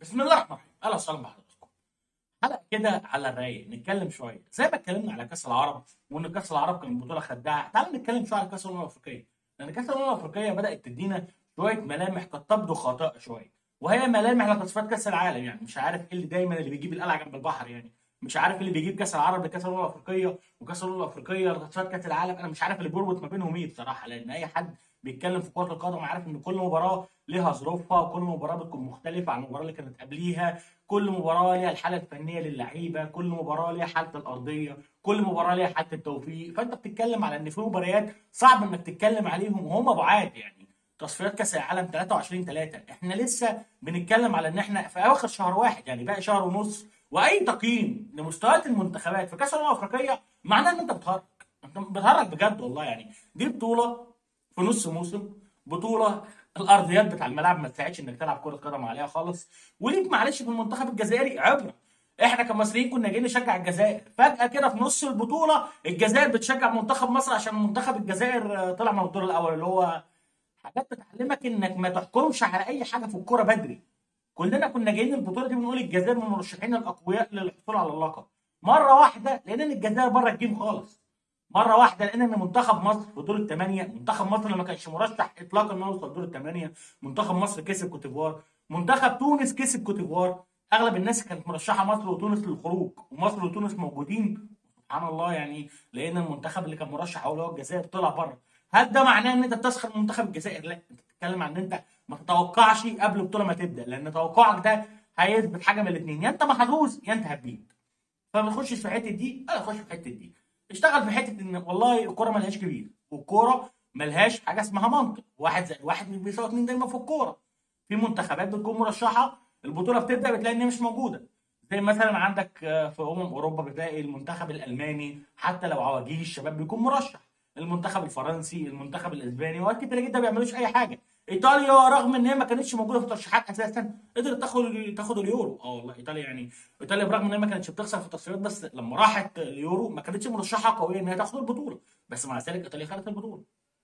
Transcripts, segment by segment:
بسم الله الرحمن الرحيم اهلا وسهلا بحضراتكم حلقه كده على الرايق نتكلم شويه زي ما اتكلمنا على كاس العرب وان كاس العرب كان بطوله خداعه تعالوا نتكلم شويه على كاس الامم الافريقيه لان كاس الامم الافريقيه بدات تدينا شويه ملامح قد تبدو خاطئه شويه وهي ملامح لتصفيات كاس العالم يعني مش عارف ايه اللي دايما اللي بيجيب القلعه جنب البحر يعني مش عارف اللي بيجيب كاس العرب لكاس الامم الافريقيه وكاس الامم الافريقيه لتصفيات كاس العالم انا مش عارف اللي بيربط ما بينهم ايه بصراحه لان اي حد بيتكلم في كره القدم عارف ان كل مباراه ليها ظروفها وكل مباراه بتكون مختلفه عن المباراه اللي كانت قبليها كل مباراه ليها الحاله الفنيه للعيبه كل مباراه ليها حاله الارضيه كل مباراه ليها حاله التوفيق فانت بتتكلم على ان في مباريات صعب انك تتكلم عليهم وهم بعاد يعني تصفيات كاس العالم 23 3 احنا لسه بنتكلم على ان احنا في اواخر شهر واحد يعني باقي شهر ونص واي تقييم لمستويات المنتخبات في كاس الامم الافريقيه معناه ان انت بتهرج انت بتهرج بجد والله يعني دي بطوله في نص موسم بطوله الارضيات بتاع الملعب ما تساعدش انك تلعب كره قدم عليها خالص وليك معلش في المنتخب الجزائري عبره احنا كمصريين كنا جايين نشجع الجزائر فجاه كده في نص البطوله الجزائر بتشجع منتخب مصر عشان منتخب الجزائر طلع من الدور الاول اللي هو حاجات بتعلمك انك ما تحكمش على اي حاجه في الكوره بدري كلنا كنا جايين البطوله دي بنقول الجزائر من المرشحين الاقوياء للحصول على اللقب مره واحده لقينا ان الجزائر بره الجيم خالص مره واحده لقينا ان منتخب مصر في دور الثمانيه منتخب مصر اللي ما كانش مرشح اطلاقا انه يوصل دور الثمانيه منتخب مصر كسب كوتيفوار منتخب تونس كسب كوتيفوار اغلب الناس كانت مرشحه مصر وتونس للخروج ومصر وتونس موجودين سبحان الله يعني لقينا المنتخب اللي كان مرشح هو الجزائر طلع بره هل ده معناه ان انت بتسخر من منتخب الجزائر لا انت بتتكلم عن ان انت ما تتوقعش قبل البطوله ما تبدا لان توقعك ده هيثبت حاجه من الاثنين يا انت محظوظ يا انت هتبيد فما تخشش في حته دي ولا تخش في حته دي اشتغل في حته ان والله الكوره ملهاش كبير والكوره ملهاش حاجه اسمها منطق واحد زائد واحد مش بيساوي اتنين دايما في الكوره في منتخبات بتكون مرشحه البطوله بتبدا بتلاقي ان هي مش موجوده زي مثلا عندك في امم اوروبا بتلاقي المنتخب الالماني حتى لو عواجيز الشباب بيكون مرشح المنتخب الفرنسي المنتخب الاسباني وقت كتير جدا ما بيعملوش اي حاجه ايطاليا رغم ان هي ما كانتش موجوده في الترشيحات اساسا قدرت تاخد تاخد اليورو اه والله ايطاليا يعني ايطاليا برغم ان هي ما كانتش بتخسر في التصفيات بس لما راحت اليورو ما كانتش مرشحه قويه ان هي تاخد البطوله بس مع ذلك ايطاليا خدت البطوله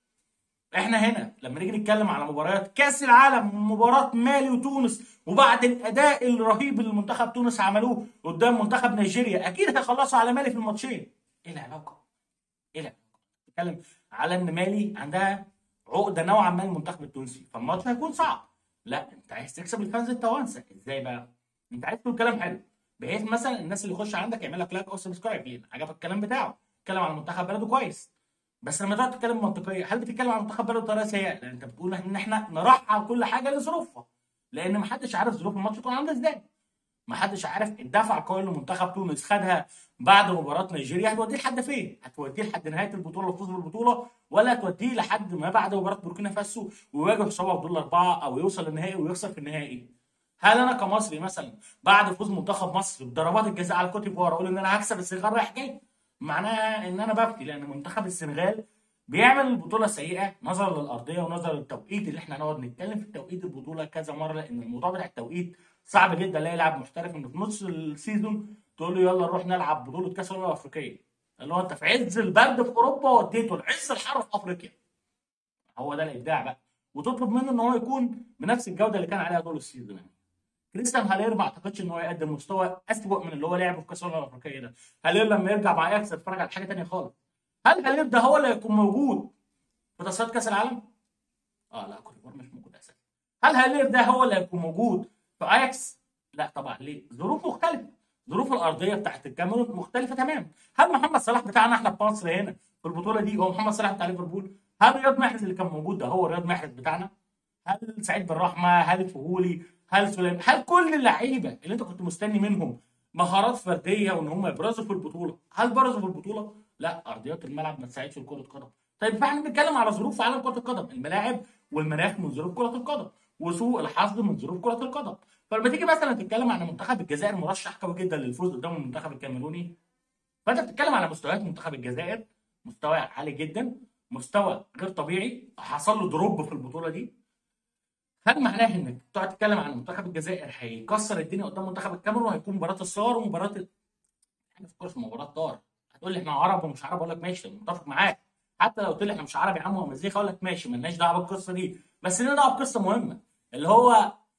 احنا هنا لما نيجي نتكلم على مباريات كاس العالم مباراه مالي وتونس وبعد الاداء الرهيب اللي منتخب تونس عملوه قدام منتخب نيجيريا اكيد هيخلصوا على مالي في الماتشين ايه العلاقه ايه العلاقه بتتكلم على ان مالي عندها عقده نوعا ما المنتخب التونسي فالماتش هيكون صعب لا انت عايز تكسب الفانز التوانسه ازاي بقى انت عايز تقول كلام حلو بحيث مثلا الناس اللي يخش عندك يعمل لك لايك او سبسكرايب ليه عجبك الكلام بتاعه اتكلم على منتخب بلده كويس بس لما تقعد تتكلم منطقيه هل بتتكلم على منتخب بلده بطريقه سيئه لان انت بتقول ان احنا نرحل كل حاجه لظروفها لان محدش عارف ظروف الماتش تكون عامله ازاي محدش عارف الدفعه القويه اللي منتخب تونس خدها بعد مباراه نيجيريا هتوديه لحد فين؟ هتوديه لحد نهايه البطوله وفوز بالبطوله ولا هتوديه لحد ما بعد مباراه بوركينا فاسو ويواجه صعوبه في دور الاربعه او يوصل للنهائي ويخسر في النهائي؟ هل انا كمصري مثلا بعد فوز منتخب مصر بضربات الجزاء على كوت ديفوار اقول ان انا هكسب السنغال رايح جاي؟ معناها ان انا بفتي لان منتخب السنغال بيعمل البطوله سيئه نظرا للارضيه ونظرا للتوقيت اللي احنا هنقعد نتكلم في التوقيت البطوله كذا مره لان الموضوع بتاع التوقيت صعب جدا الاقي لاعب محترف انه في نص السيزون تقول له يلا نروح نلعب بطوله كاس الامم الافريقيه اللي هو انت في عز البرد في اوروبا وديته لعز الحر في افريقيا هو ده الابداع بقى وتطلب منه ان هو يكون بنفس الجوده اللي كان عليها طول السيزون يعني كريستيان هالير ما اعتقدش ان هو يقدم مستوى اسوء من اللي هو لعبه في كاس الامم الافريقيه ده هالير لما يرجع مع اياكس اتفرج على حاجه ثانيه خالص هل هالير ده هو اللي هيكون موجود في تصفيات كاس العالم؟ اه لا كوت مش موجود اساسا هل هالير ده هو اللي هيكون موجود في اياكس؟ لا طبعا ليه؟ ظروف مختلفه ظروف الارضيه بتاعت الكاميرون مختلفه تماما هل محمد صلاح بتاعنا احنا في مصر هنا في البطوله دي هو محمد صلاح بتاع ليفربول هل رياض محرز اللي كان موجود ده هو رياض محرز بتاعنا هل سعيد بالرحمه هل الفهولي هل سليم هل كل اللعيبه اللي انت كنت مستني منهم مهارات فرديه وان هم يبرزوا في البطوله هل برزوا في البطوله لا ارضيات الملعب ما تساعدش لكره قدم طيب فاحنا بنتكلم على ظروف في عالم كره القدم الملاعب والمناخ من ظروف كره القدم وسوء الحظ من ظروف كره القدم فلما تيجي مثلا تتكلم عن منتخب الجزائر مرشح قوي جدا للفوز قدام المنتخب الكاميروني فانت بتتكلم على مستويات منتخب الجزائر مستوى عالي جدا مستوى غير طبيعي حصل له دروب في البطوله دي هل معناه انك تقعد تتكلم عن منتخب الجزائر هيكسر الدنيا قدام منتخب الكاميرون وهيكون مباراه الصار ومباراه ال... احنا في كورس مباراه طار هتقول لي احنا عرب ومش عرب اقول لك ماشي متفق معاك حتى لو قلت لي احنا مش عرب يا عم ومزيكا اقول لك ماشي مالناش دعوه بالقصه دي بس لنا دعوه بقصه مهمه اللي هو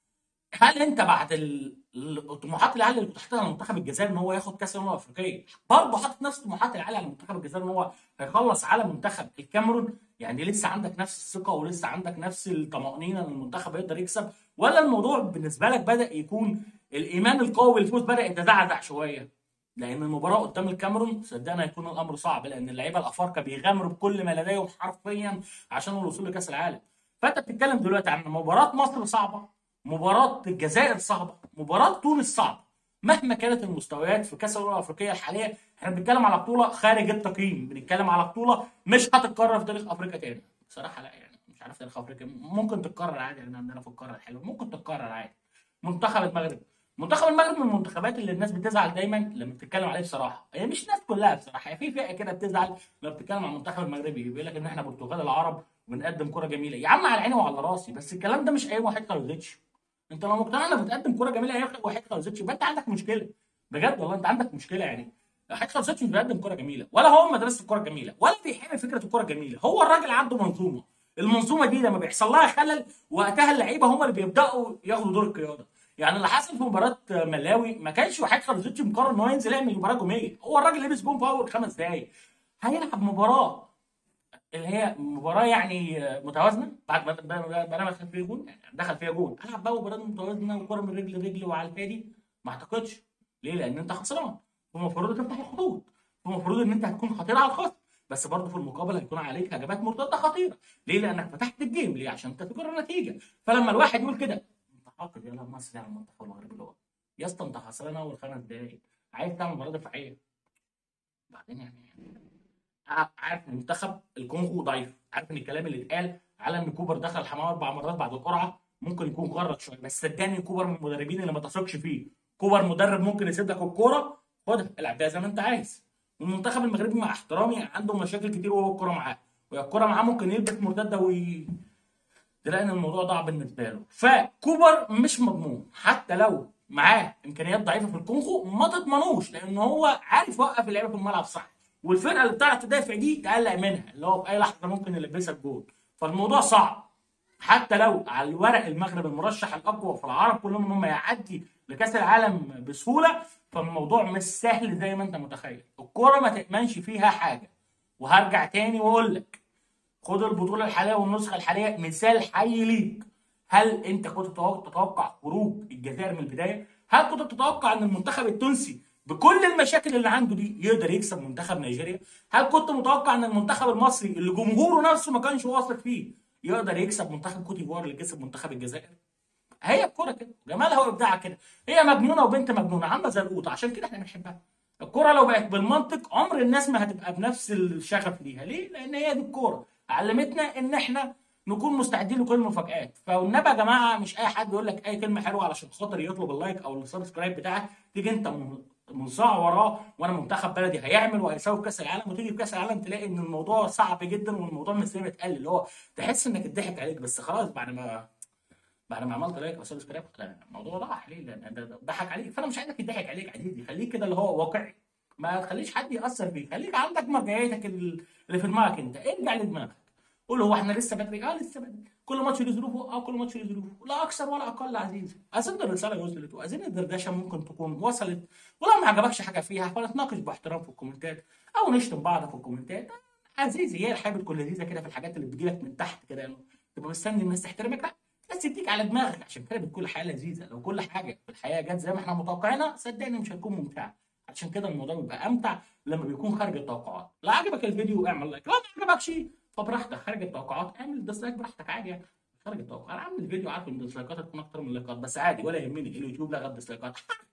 هل انت بعد ال- الطموحات العاليه اللي كنت حاططها على منتخب الجزائر ان هو ياخد كاس الامم الافريقيه برضه حاطط نفس الطموحات العاليه على منتخب الجزائر ان هو هيخلص على منتخب الكاميرون يعني لسه عندك نفس الثقه ولسه عندك نفس الطمانينه ان المنتخب هيقدر يكسب ولا الموضوع بالنسبه لك بدا يكون الايمان القوي بالفوز بدا يتزعزع شويه لان المباراه قدام الكاميرون صدقني هيكون الامر صعب لان اللعيبه الافارقه بيغامروا بكل ما لديهم حرفيا عشان الوصول لكاس العالم فانت بتتكلم دلوقتي عن مباراه مصر صعبه مباراه الجزائر صعبه مباراه تونس صعبه مهما كانت المستويات في كاس الامم الافريقيه الحاليه احنا بنتكلم على بطوله خارج التقييم بنتكلم على بطوله مش هتتكرر في تاريخ افريقيا تاني بصراحه لا يعني مش عارف تاريخ افريقيا ممكن تتكرر عادي يعني عندنا في القاره الحلوه ممكن تتكرر عادي منتخب المغرب منتخب المغرب من المنتخبات اللي الناس بتزعل دايما لما بتتكلم عليه بصراحه هي مش الناس كلها بصراحه هي في فئه كده بتزعل لما بتتكلم عن المنتخب المغربي بيقول لك ان احنا برتغال العرب وبنقدم كره جميله يا عم على عيني وعلى راسي بس الكلام ده مش اي واحد خالوزيتش انت لو مقتنع انك بتقدم كره جميله يا واحد خالوزيتش يبقى انت عندك مشكله بجد والله انت عندك مشكله يعني واحد خالوزيتش مش بيقدم كره جميله ولا هو مدرسه الكره الجميله ولا بيحب فكره الكره الجميله هو الراجل عنده منظومه المنظومه دي لما بيحصل لها خلل وقتها اللعيبه هم اللي بيبداوا ياخدوا دور القياده يعني اللي حصل في مباراه ملاوي ما كانش وحيد خالوزيتش مقرر ان هو ينزل يعمل مباراه هجوميه هو الراجل لبس جون في اول خمس دقائق هيلعب مباراه اللي هي مباراه يعني متوازنه بعد ما ما ما دخل فيها جون يعني دخل فيها جون العب بقى مباراه متوازنه وكره من رجل لرجل وعلى الهادي ما اعتقدش ليه؟ لان انت خسران فالمفروض تفتح الخطوط فالمفروض ان انت هتكون خطير على الخصم بس برضه في المقابل هيكون عليك هجمات مرتده خطيره ليه؟ لانك فتحت الجيم ليه؟ عشان تفجر النتيجه فلما الواحد يقول كده انت حاقد يلا مصر على المنتخب المغربي اللي هو يا اسطى انت خسران اول خمس دقايق عايز تعمل مباراه دفاعيه بعدين يعني عارف منتخب الكونغو ضعيف عارف ان الكلام اللي اتقال على ان كوبر دخل الحمام اربع مرات بعد القرعه ممكن يكون غرط شويه بس صدقني كوبر من المدربين اللي ما تثقش فيه كوبر مدرب ممكن يسيب لك الكوره خدها العب بيها زي ما انت عايز والمنتخب المغربي مع احترامي عنده مشاكل كتير وهو الكوره معاه وهي الكوره معاه ممكن يلبس مرتده وي تلاقي ان الموضوع ضاع بالنسبه له فكوبر مش مضمون حتى لو معاه امكانيات ضعيفه في الكونغو ما تضمنوش لان هو عارف يوقف اللعيبه في الملعب صح والفرقه اللي بتعرف تدافع دي تقلق منها اللي هو في اي لحظه ممكن يلبسك جول فالموضوع صعب حتى لو على الورق المغرب المرشح الاقوى في العرب كلهم ان هم يعدي لكاس العالم بسهوله فالموضوع مش سهل زي ما انت متخيل الكوره ما تامنش فيها حاجه وهرجع تاني واقول لك خد البطوله الحاليه والنسخه الحاليه مثال حي ليك هل انت كنت تتوقع خروج الجزائر من البدايه؟ هل كنت تتوقع ان المنتخب التونسي بكل المشاكل اللي عنده دي يقدر يكسب منتخب نيجيريا؟ هل كنت متوقع ان المنتخب المصري اللي جمهوره نفسه ما كانش واثق فيه يقدر يكسب منتخب كوت ديفوار اللي كسب منتخب الجزائر؟ هي الكوره كده جمالها وابداعها كده هي مجنونه وبنت مجنونه عامله زي القوطه عشان كده احنا بنحبها الكوره لو بقت بالمنطق عمر الناس ما هتبقى بنفس الشغف ليها ليه؟ لان هي دي الكوره علمتنا ان احنا نكون مستعدين لكل المفاجآت فالنبي يا جماعه مش اي حد يقول لك اي كلمه حلوه علشان خاطر يطلب اللايك او السبسكرايب بتاعك تيجي انت منصاع وراه وانا منتخب بلدي هيعمل وهيساوي في كاس العالم وتيجي في كاس العالم تلاقي ان الموضوع صعب جدا والموضوع مش زي ما اتقال اللي هو تحس انك اتضحك عليك بس خلاص بعد ما بعد ما عملت لايك او سبسكرايب الموضوع راح ليه؟ لان ده ضحك عليك فانا مش عايزك يضحك عليك عزيزي خليك كده اللي هو واقعي ما تخليش حد ياثر فيك خليك عندك مرجعيتك اللي في دماغك انت ارجع لدماغك قول هو احنا لسه بدري اه لسه بدري كل ماتش له ظروفه اه كل ماتش له ظروفه لا اكثر ولا اقل عزيزي اظن الرساله وصلت واظن الدردشه ممكن تكون وصلت ولو ما عجبكش حاجه فيها فنتناقش باحترام في الكومنتات او نشتم بعض في الكومنتات عزيزي هي الحياه بتكون لذيذه كده في الحاجات اللي بتجيلك من تحت كده يعني تبقى مستني الناس تحترمك لا بس تديك على دماغك عشان كده بتكون الحياه لذيذه لو كل حاجه في الحياه جت زي ما احنا متوقعينها صدقني مش هتكون ممتعه عشان كده الموضوع بيبقى امتع لما بيكون خارج التوقعات لا عجبك الفيديو اعمل لايك لو ما عجبكش فبراحتك خارج التوقعات اعمل ديسلايك براحتك عادي يعني خارج التوقعات انا عامل الفيديو عارف ان الديسلايكات هتكون اكتر من اللايكات بس عادي ولا يهمني اليوتيوب لغى الديسلايكات